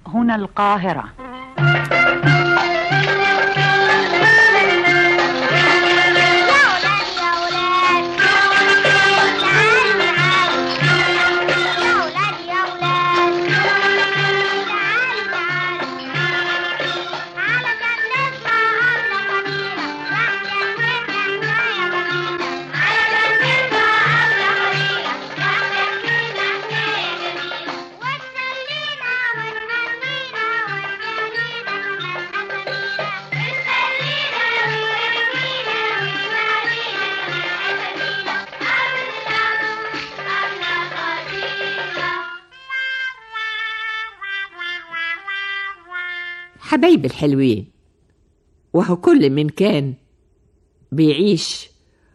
هنا القاهرة حبايب الحلوين وهو كل من كان بيعيش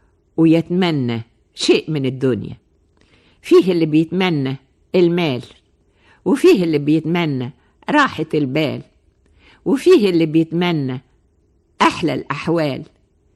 ويتمنى شيء من الدنيا فيه اللي بيتمنى المال وفيه اللي بيتمنى راحة البال وفيه اللي بيتمنى أحلى الأحوال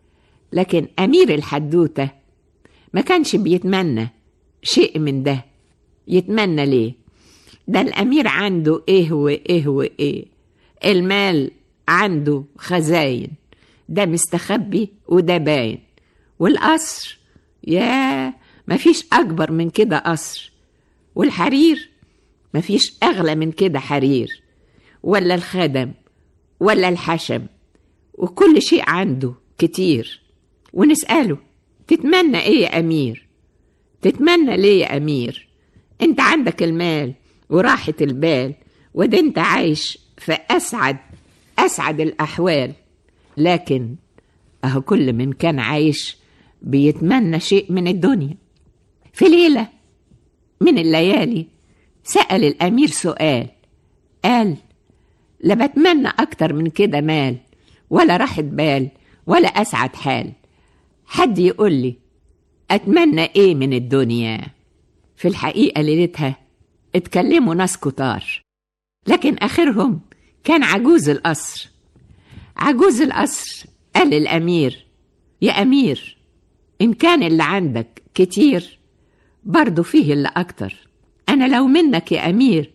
لكن أمير الحدوتة ما كانش بيتمنى شيء من ده يتمنى ليه ده الأمير عنده إيه وإيه وإيه المال عنده خزاين ده مستخبي وده باين والقصر يا مفيش أكبر من كده قصر والحرير مفيش أغلى من كده حرير ولا الخدم ولا الحشم وكل شيء عنده كتير ونسأله تتمنى ايه يا أمير تتمنى ليه يا أمير انت عندك المال وراحة البال وده انت عايش في أسعد أسعد الأحوال لكن أهو كل من كان عايش بيتمنى شيء من الدنيا في ليلة من الليالي سأل الأمير سؤال قال لا بتمنى أكتر من كده مال ولا راحة بال ولا أسعد حال حد يقول لي أتمنى إيه من الدنيا في الحقيقة ليلتها اتكلموا ناس كتار لكن آخرهم كان عجوز القصر عجوز القصر قال للأمير يا أمير إن كان اللي عندك كتير برضه فيه اللي أكتر أنا لو منك يا أمير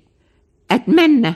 أتمنى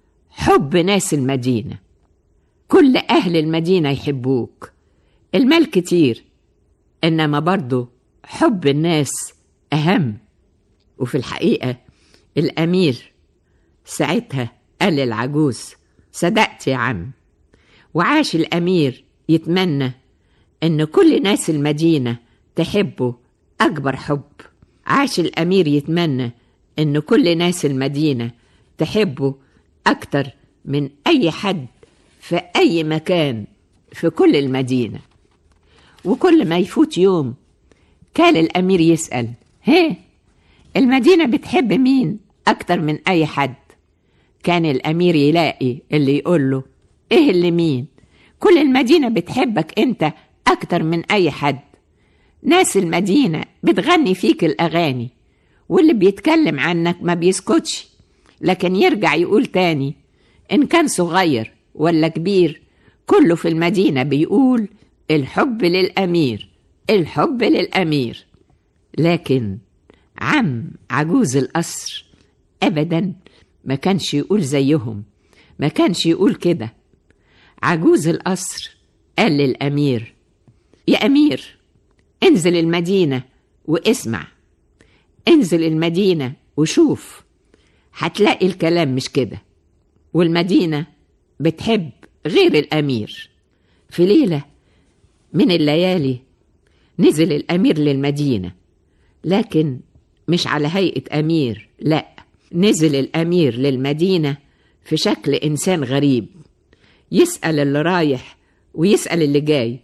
حب ناس المدينة كل أهل المدينة يحبوك المال كتير إنما برضه حب الناس أهم وفي الحقيقة الأمير ساعتها قال للعجوز صدقت يا عم وعاش الأمير يتمنى إن كل ناس المدينة تحبه أكبر حب عاش الأمير يتمنى إن كل ناس المدينة تحبه أكتر من أي حد في أي مكان في كل المدينة وكل ما يفوت يوم كان الأمير يسأل هيه المدينة بتحب مين أكتر من أي حد كان الأمير يلاقي اللي يقول له إيه اللي مين كل المدينة بتحبك أنت أكتر من أي حد ناس المدينة بتغني فيك الأغاني واللي بيتكلم عنك ما بيسكتش لكن يرجع يقول تاني إن كان صغير ولا كبير كله في المدينة بيقول الحب للأمير الحب للأمير لكن عم عجوز القصر أبدا ما كانش يقول زيهم ما كانش يقول كده عجوز القصر قال للأمير يا أمير انزل المدينة واسمع انزل المدينة وشوف هتلاقي الكلام مش كده والمدينة بتحب غير الأمير في ليلة من الليالي نزل الأمير للمدينة لكن مش على هيئة أمير لا نزل الأمير للمدينة في شكل إنسان غريب يسأل اللي رايح ويسأل اللي جاي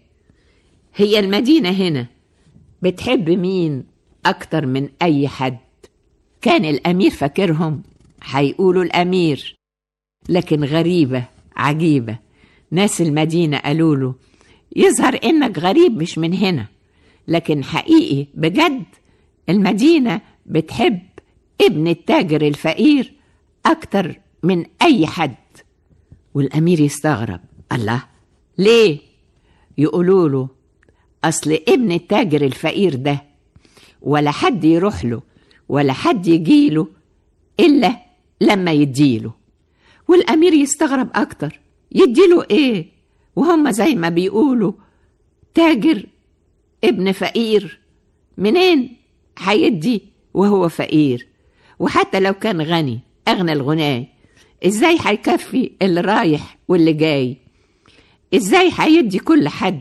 هي المدينة هنا بتحب مين أكتر من أي حد كان الأمير فاكرهم هيقولوا الأمير لكن غريبة عجيبة ناس المدينة قالوا له يظهر إنك غريب مش من هنا لكن حقيقي بجد المدينة بتحب ابن التاجر الفقير أكتر من أي حد والأمير يستغرب الله ليه؟ يقولوا له أصل ابن التاجر الفقير ده ولا حد يروح له ولا حد يجيله إلا لما يديله والأمير يستغرب أكتر يديله إيه وهم زي ما بيقولوا تاجر ابن فقير منين هيدي وهو فقير وحتى لو كان غني أغنى الغناء إزاي هيكفي اللي رايح واللي جاي إزاي هيدي كل حد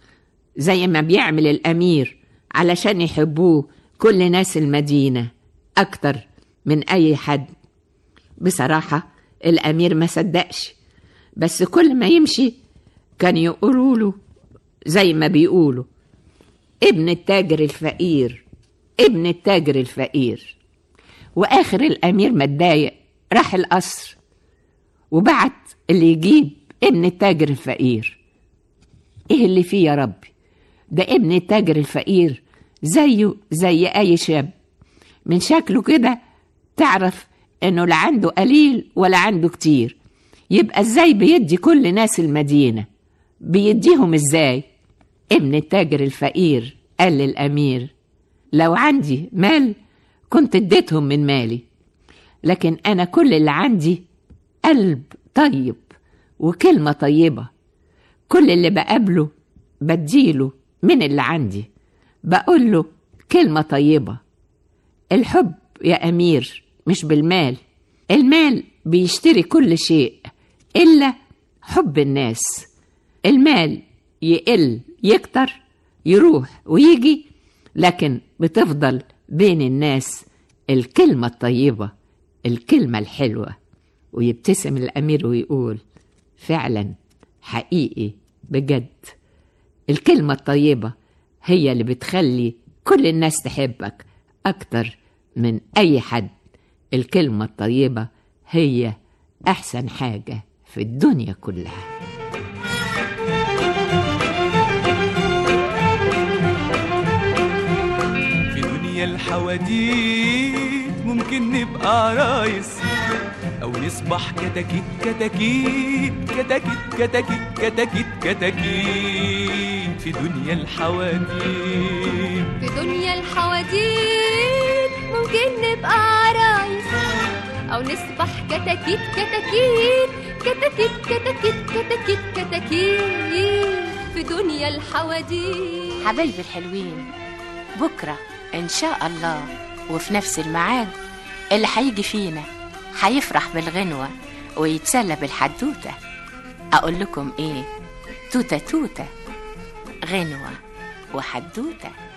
زي ما بيعمل الأمير علشان يحبوه كل ناس المدينة أكتر من أي حد بصراحة الأمير ما صدقش بس كل ما يمشي كان يقولوا له زي ما بيقولوا ابن التاجر الفقير ابن التاجر الفقير وآخر الأمير ما اتضايق راح القصر وبعت اللي يجيب ابن التاجر الفقير ايه اللي فيه يا ربي ده ابن التاجر الفقير زيه زي اي شاب من شكله كده تعرف انه لا عنده قليل ولا عنده كتير يبقى ازاي بيدي كل ناس المدينة بيديهم ازاي ابن التاجر الفقير قال للأمير لو عندي مال كنت اديتهم من مالي لكن أنا كل اللي عندي قلب طيب وكلمة طيبة كل اللي بقابله بديله من اللي عندي بقول له كلمة طيبة الحب يا أمير مش بالمال المال بيشتري كل شيء إلا حب الناس المال يقل يكتر يروح ويجي لكن بتفضل بين الناس الكلمة الطيبة الكلمة الحلوة ويبتسم الأمير ويقول فعلا حقيقي بجد الكلمة الطيبة هي اللي بتخلي كل الناس تحبك أكتر من أي حد الكلمة الطيبة هي أحسن حاجة في الدنيا كلها في دنيا الحواديت ممكن نبقى عرايس او نصبح كتاكيت كتاكيت كتاكيت كتاكيت كتاكيت كتاكيت في دنيا الحواديت في دنيا الحواديت ممكن نبقى عرايس أو نصبح كتاكيت كتاكيت كتاكيت كتاكيت كتاكيت كتاكيت في دنيا الحواديت حبايبي الحلوين بكرة إن شاء الله وفي نفس الميعاد اللي هيجي فينا هيفرح بالغنوة ويتسلى بالحدوتة أقول لكم إيه توتة توتة غنوة وحدوتة